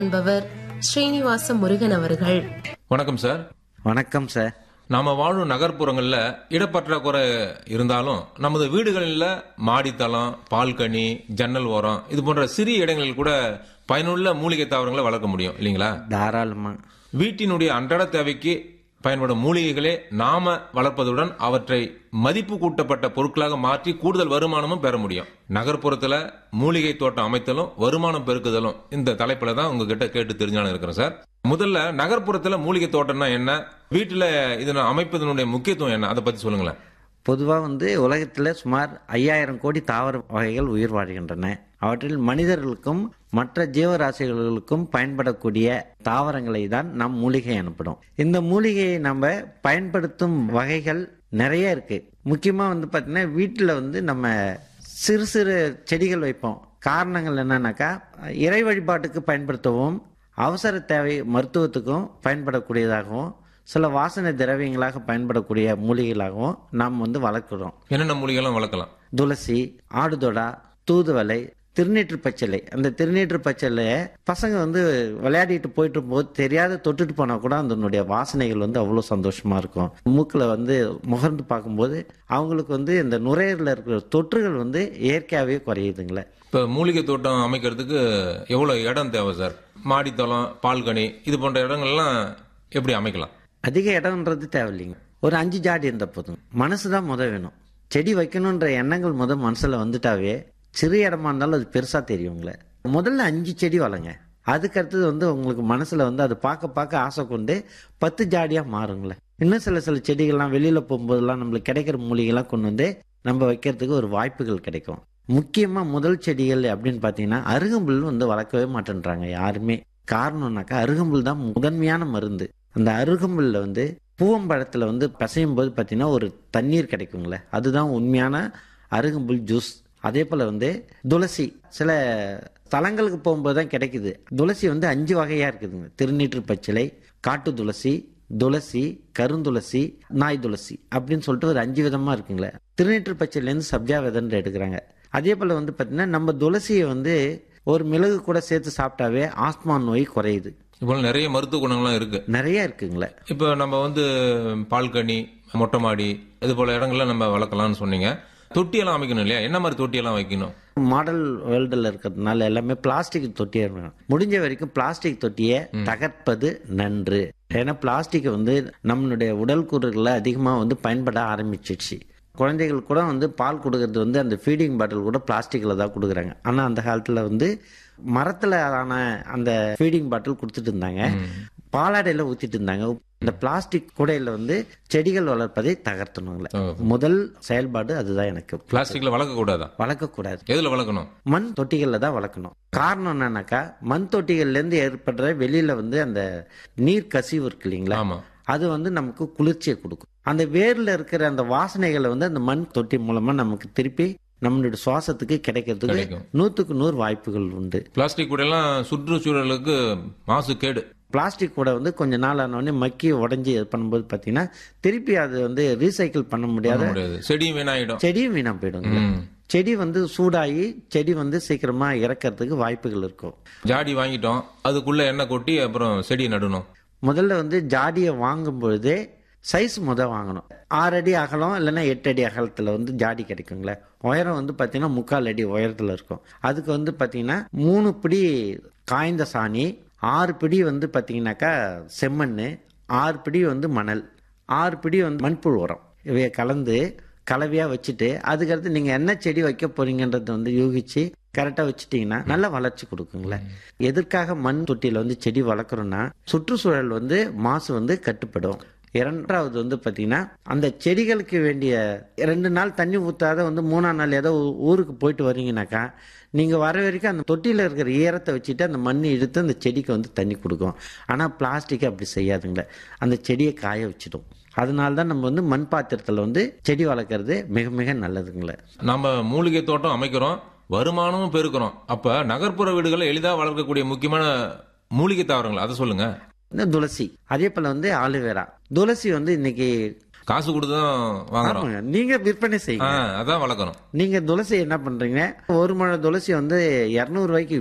என்பவர் ஸ்ரீனிவாச முருகன் அவர்கள் வணக்கம் சார் வணக்கம் சார் நாம வாழும் நகர்ப்புறங்கள்ல இடப்பற்றாக்குறை இருந்தாலும் நமது வீடுகளில் மாடித்தளம் பால்கனி ஜன்னல் ஓரம் இது போன்ற சிறிய இடங்களில் கூட பயனுள்ள மூலிகை தாவரங்களை வளர்க்க முடியும் இல்லைங்களா தாராளமா வீட்டினுடைய அன்றாட தேவைக்கு பயன்படும் மூலிகைகளே நாம வளர்ப்பதுடன் அவற்றை மதிப்பு கூட்டப்பட்ட பொருட்களாக மாற்றி கூடுதல் வருமானமும் பெற முடியும் நகர்ப்புறத்துல மூலிகை தோட்டம் அமைத்தலும் வருமானம் பெருக்குதலும் இந்த தலைப்புல தான் உங்ககிட்ட கேட்டு தெரிஞ்சாலும் இருக்கிறேன் சார் முதல்ல நகர்ப்புறத்துல மூலிகை தோட்டம்னா என்ன வீட்டுல இதனை அமைப்பதனுடைய முக்கியத்துவம் என்ன அதை பத்தி சொல்லுங்களேன் பொதுவாக வந்து உலகத்தில் சுமார் ஐயாயிரம் கோடி தாவர வகைகள் உயிர் வாழ்கின்றன அவற்றில் மனிதர்களுக்கும் மற்ற ஜீவராசிகளுக்கும் பயன்படக்கூடிய தாவரங்களை தான் நாம் மூலிகை எனப்படும் இந்த மூலிகையை நம்ம பயன்படுத்தும் வகைகள் நிறைய இருக்கு முக்கியமாக வந்து பார்த்தீங்கன்னா வீட்டில் வந்து நம்ம சிறு சிறு செடிகள் வைப்போம் காரணங்கள் என்னன்னாக்கா இறை வழிபாட்டுக்கு பயன்படுத்தவும் அவசர தேவை மருத்துவத்துக்கும் பயன்படக்கூடியதாகவும் சில வாசனை திரவியங்களாக பயன்படக்கூடிய மூலிகைகளாகவும் நாம் வந்து வளர்க்குறோம் என்னென்ன மூலிகைலாம் வளர்க்கலாம் துளசி ஆடுதொடா தூதுவளை திருநீற்று பச்சிலை அந்த திருநீற்று பச்சிலையை பசங்க வந்து விளையாடிட்டு போயிட்டு போது தெரியாத தொட்டுட்டு போனா கூட அதனுடைய வாசனைகள் வந்து அவ்வளோ சந்தோஷமா இருக்கும் மூக்கில் வந்து முகர்ந்து பார்க்கும்போது அவங்களுக்கு வந்து இந்த நுரையீரலில் இருக்கிற தொற்றுகள் வந்து இயற்கையாகவே குறையுதுங்களே இப்ப மூலிகை தோட்டம் அமைக்கிறதுக்கு எவ்வளவு இடம் தேவை சார் மாடித்தளம் பால்கனி இது போன்ற இடங்கள்லாம் எப்படி அமைக்கலாம் அதிக இடம்ன்றது தேவையில்லைங்க ஒரு அஞ்சு ஜாடி இருந்தால் போதும் மனசு தான் முத வேணும் செடி வைக்கணுன்ற எண்ணங்கள் முத மனசில் வந்துட்டாவே சிறு இடமா இருந்தாலும் அது பெருசாக தெரியுங்களே முதல்ல அஞ்சு செடி வளங்க அதுக்கு அடுத்தது வந்து உங்களுக்கு மனசில் வந்து அது பார்க்க பார்க்க ஆசை கொண்டு பத்து ஜாடியாக மாறுங்களே இன்னும் சில சில செடிகள்லாம் வெளியில் போகும்போதெல்லாம் நம்மளுக்கு கிடைக்கிற மூலிகைலாம் கொண்டு வந்து நம்ம வைக்கிறதுக்கு ஒரு வாய்ப்புகள் கிடைக்கும் முக்கியமாக முதல் செடிகள் அப்படின்னு பார்த்தீங்கன்னா அருகம்புல் வந்து வளர்க்கவே மாட்டேன்றாங்க யாருமே காரணம்னாக்கா அருகம்புல் தான் முதன்மையான மருந்து அந்த அருகம்புல்ல வந்து பூவம்பழத்தில் வந்து பிசையும் போது பார்த்தீங்கன்னா ஒரு தண்ணீர் கிடைக்குங்களே அதுதான் உண்மையான அருகம்புல் ஜூஸ் அதே போல் வந்து துளசி சில தலங்களுக்கு போகும்போது தான் கிடைக்குது துளசி வந்து அஞ்சு வகையாக இருக்குதுங்க திருநீற்று பச்சிலை காட்டு துளசி துளசி கருந்துளசி நாய் துளசி அப்படின்னு சொல்லிட்டு ஒரு அஞ்சு விதமாக இருக்குங்களே திருநீற்று பச்சையிலேருந்து சப்ஜா விதன்னு எடுக்கிறாங்க அதே போல் வந்து பார்த்தீங்கன்னா நம்ம துளசியை வந்து ஒரு மிளகு கூட சேர்த்து சாப்பிட்டாவே ஆஸ்மா நோய் குறையுது இப்போ நிறைய மருத்துவ குணங்கள்லாம் இருக்கு நிறைய இருக்குங்களே இப்போ நம்ம வந்து பால்கனி மொட்டை மாடி இது போல இடங்கள்ல நம்ம வளர்க்கலாம்னு சொன்னீங்க தொட்டியெல்லாம் அமைக்கணும் இல்லையா என்ன மாதிரி தொட்டியெல்லாம் வைக்கணும் மாடல் வேர்ல்டில் இருக்கிறதுனால எல்லாமே பிளாஸ்டிக் தொட்டியே இருக்கணும் முடிஞ்ச வரைக்கும் பிளாஸ்டிக் தொட்டியை தகர்ப்பது நன்று ஏன்னா பிளாஸ்டிக் வந்து நம்மளுடைய உடல் கூறுகளில் அதிகமாக வந்து பயன்பட ஆரம்பிச்சிடுச்சு குழந்தைகள் கூட வந்து பால் கொடுக்கறது வந்து அந்த ஃபீடிங் பாட்டில் கூட பிளாஸ்டிக்கில் தான் கொடுக்குறாங்க ஆனால் அந்த காலத்தில் வந்து மரத்தில் ஆன அந்த ஃபீடிங் பாட்டில் கொடுத்துட்டு இருந்தாங்க பாலாடையில் ஊற்றிட்டு இருந்தாங்க இந்த பிளாஸ்டிக் கூடையில் வந்து செடிகள் வளர்ப்பதை தகர்த்தணுங்களே ஓ. முதல் செயல்பாடு அதுதான் எனக்கு பிளாஸ்டிக்ல வளர்க்க கூடாதா வளர்க்கக்கூடாது எதுல வளர்க்கணும் மண் தொட்டிகளில் தான் வளர்க்கணும் காரணம் என்னன்னாக்கா மண் தொட்டிகள்லேருந்து ஏற்படுற வெளியில வந்து அந்த நீர் கசிவு இருக்கு இல்லைங்களா ஆமா அது வந்து நமக்கு குளிர்ச்சியை கொடுக்கும் அந்த வேர்ல இருக்கிற அந்த வாசனைகளை வந்து அந்த மண் தொட்டி மூலமா நமக்கு திருப்பி நம்மளுடைய சுவாசத்துக்கு கிடைக்கிறதுக்கு கிடைக்கும். நூற்றுக்கு நூறு வாய்ப்புகள் உண்டு பிளாஸ்டிக் கூட எல்லாம் சுற்றுச்சூழலுக்கு மாசு கேடு பிளாஸ்டிக் கூட வந்து கொஞ்ச நாள் ஆனோடனே மக்கி உடஞ்சி இது பண்ணும்போது பார்த்தீங்கன்னா திருப்பி அது வந்து ரீசைக்கிள் பண்ண முடியாத பண்ண முடியாது செடியும் வீணாயிடும் செடியும் வீணா போயிடுங்க ம். செடி வந்து சூடாகி செடி வந்து சீக்கிரமா இறக்கறதுக்கு வாய்ப்புகள் இருக்கும் ஜாடி வாங்கிட்டோம் அதுக்குள்ள எண்ணெய் கொட்டி அப்புறம் செடி நடணும் முதல்ல வந்து ஜாடியை வாங்கும் பொழுதே சைஸ் முத வாங்கணும் ஆறு அடி அகலம் இல்லைன்னா எட்டு அடி அகலத்தில் வந்து ஜாடி கிடைக்குங்களே உயரம் வந்து பார்த்தீங்கன்னா முக்கால் அடி உயரத்தில் இருக்கும் அதுக்கு வந்து பார்த்தீங்கன்னா மூணு பிடி காய்ந்த சாணி ஆறு பிடி வந்து பார்த்தீங்கன்னாக்கா செம்மண் ஆறு பிடி வந்து மணல் ஆறு பிடி வந்து மண்புழு உரம் இவைய கலந்து கலவையாக வச்சுட்டு அதுக்கடுத்து நீங்கள் என்ன செடி வைக்க போறீங்கன்றதை வந்து யூகிச்சு கரெக்டாக வச்சுட்டீங்கன்னா நல்ல வளர்ச்சி கொடுக்குங்களே எதற்காக மண் தொட்டியில் வந்து செடி வளர்க்குறோன்னா சுற்றுச்சூழல் வந்து மாசு வந்து கட்டுப்படும் இரண்டாவது வந்து பார்த்தீங்கன்னா அந்த செடிகளுக்கு வேண்டிய ரெண்டு நாள் தண்ணி ஊற்றாத வந்து மூணாம் நாள் ஏதோ ஊ- ஊருக்கு போயிட்டு வரீங்கனாக்கா நீங்கள் வர வரைக்கும் அந்த தொட்டியில் இருக்கிற ஈரத்தை வச்சுட்டு அந்த மண் இழுத்து அந்த செடிக்கு வந்து தண்ணி கொடுக்கும் ஆனால் பிளாஸ்டிக் அப்படி செய்யாதுங்களே அந்த செடியை காய வச்சிடும் அதனால தான் நம்ம வந்து மண் பாத்திரத்தில் வந்து செடி வளர்க்குறது மிக மிக நல்லதுங்களே நம்ம மூலிகை தோட்டம் அமைக்கிறோம் வருமானமும் பெருக்கிறோம் அப்ப நகர்ப்புற வீடுகளை எளிதா வளர்க்கக்கூடிய முக்கியமான மூலிகை தாவரங்கள் அதை சொல்லுங்க இந்த துளசி அதே போல் வந்து ஆலுவேரா துளசி வந்து இன்னைக்கு காசு கொடுத்து தான் வாங்குறோம் ஆமாங்க, நீங்க விற்பனை செய்யுங்க ஆ, அதான் வளர்க்கணும் நீங்க துளசி என்ன பண்றீங்க ஒரு முழம் துளசி வந்து இருநூறு ரூபாய்க்கு விற்பாங்க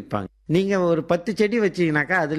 நீங்கள் ஒரு பத்து செடி வச்சீங்கன்னாக்கா அதில்